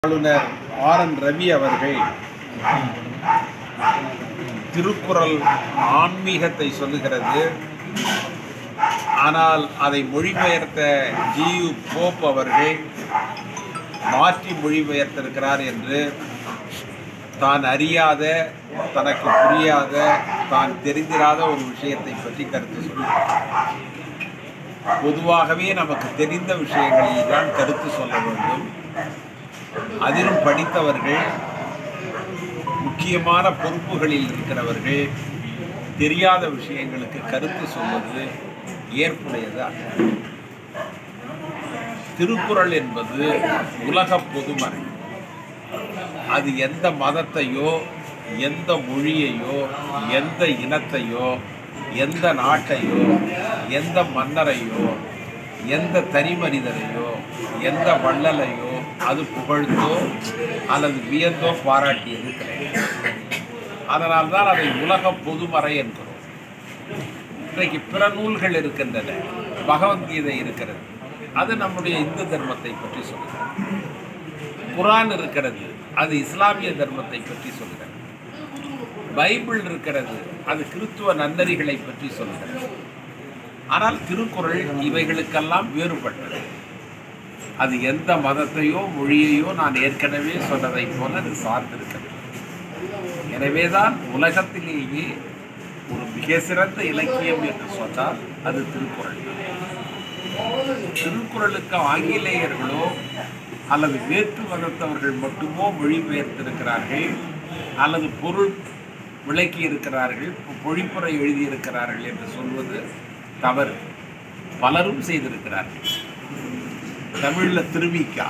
ஆளுநர் R N Ravi அவர்கள் திருக்குறள் ஆன்மீகத்தை சொல்லுகிறது ஆனால் அதை மொழிபெயர்த்த ஜியு போப் அவர்கள் மாற்றி மொழிபெயர்த்திருக்கிறார் என்று தான் அறியாத தனக்கு புரியாத தான் தெரிந்திராத ஒரு விஷயத்தை பற்றி கருத்து சொல்லுகிறார் பொதுவாகவே நமக்கு தெரிந்த விஷயங்களில் தான் கருத்து சொல்ல வேண்டும் அதிலும் படித்தவர்கள் முக்கியமான பொறுப்புகளில் இருக்கிறவர்கள் தெரியாத விஷயங்களுக்கு கருத்து சொல்வது ஏற்புடையது அல்ல திருக்குறள் என்பது உலக பொதுமறை அது எந்த மதத்தையோ எந்த மொழியையோ எந்த இனத்தையோ எந்த நாட்டையோ எந்த மன்னரையோ எந்த தனி மனிதரையோ எந்த வள்ளலையோ அது புகழ்ந்தோ அல்லது வியந்தோ பாராட்டியது கிடையாது அதனால்தான் அதை உலக பொதுமறை என்கிறோம் இன்றைக்கு பிற நூல்கள் இருக்கின்றன பகவத்கீதை இருக்கிறது அது நம்முடைய இந்து தர்மத்தை பற்றி சொல்கிறது குரான் இருக்கிறது அது இஸ்லாமிய தர்மத்தை பற்றி சொல்கிறது பைபிள் இருக்கிறது அது கிறித்துவ நன்னறிகளை பற்றி சொல்கிறது ஆனால் திருக்குறள் இவைகளுக்கெல்லாம் வேறுபட்டது அது எந்த மதத்தையோ மொழியையோ நான் ஏற்கனவே சொன்னதைப் போல அது சார்ந்திருக்கிறது எனவேதான் உலகத்திலேயே ஒரு மிக சிறந்த இலக்கியம் என்று சொன்னால் அது திருக்குறள் திருக்குறளுக்கு ஆங்கிலேயர்களோ அல்லது வேற்று மதத்தவர்கள் மட்டுமோ மொழிபெயர்த்திருக்கிறார்கள் அல்லது பொருள் விளக்கி இருக்கிறார்கள் பொழிப்புரை எழுதியிருக்கிறார்கள் என்று சொல்வது தவறு பலரும் செய்திருக்கிறார்கள் தமிழில் திருவிக்கா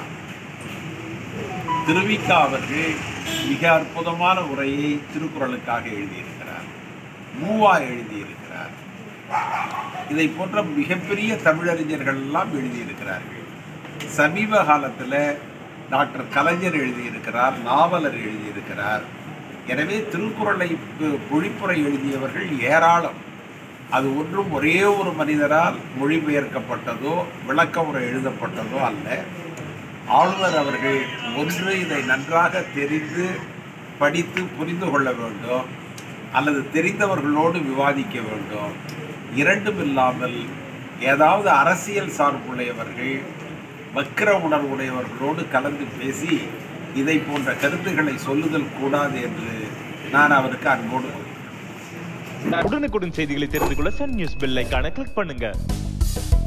திருவிக்கா அவர்கள் மிக அற்புதமான உரையை திருக்குறளுக்காக எழுதியிருக்கிறார் மூவா எழுதியிருக்கிறார் இதை போன்ற மிகப்பெரிய தமிழறிஞர்கள் எல்லாம் எழுதியிருக்கிறார்கள் சமீப காலத்தில் டாக்டர் கலைஞர் எழுதியிருக்கிறார் நாவலர் எழுதியிருக்கிறார் எனவே திருக்குறளை பொழிப்புரை எழுதியவர்கள் ஏராளம் அது ஒன்றும் ஒரே ஒரு மனிதரால் மொழிபெயர்க்கப்பட்டதோ விளக்க உரை எழுதப்பட்டதோ அல்ல ஆளுநர் அவர்கள் ஒன்று இதை நன்றாக தெரிந்து படித்து புரிந்து கொள்ள வேண்டும் அல்லது தெரிந்தவர்களோடு விவாதிக்க வேண்டும் இரண்டும் இல்லாமல் ஏதாவது அரசியல் சார்புடையவர்கள் வக்கிர உணர்வுடையவர்களோடு கலந்து பேசி இதை போன்ற கருத்துக்களை சொல்லுதல் கூடாது என்று நான் அவருக்கு அன்போடு உடனுக்குடன் செய்திகளை தெரிந்து கொள்ள சன் நியூஸ் பெல் ஐகானை கிளிக் பண்ணுங்க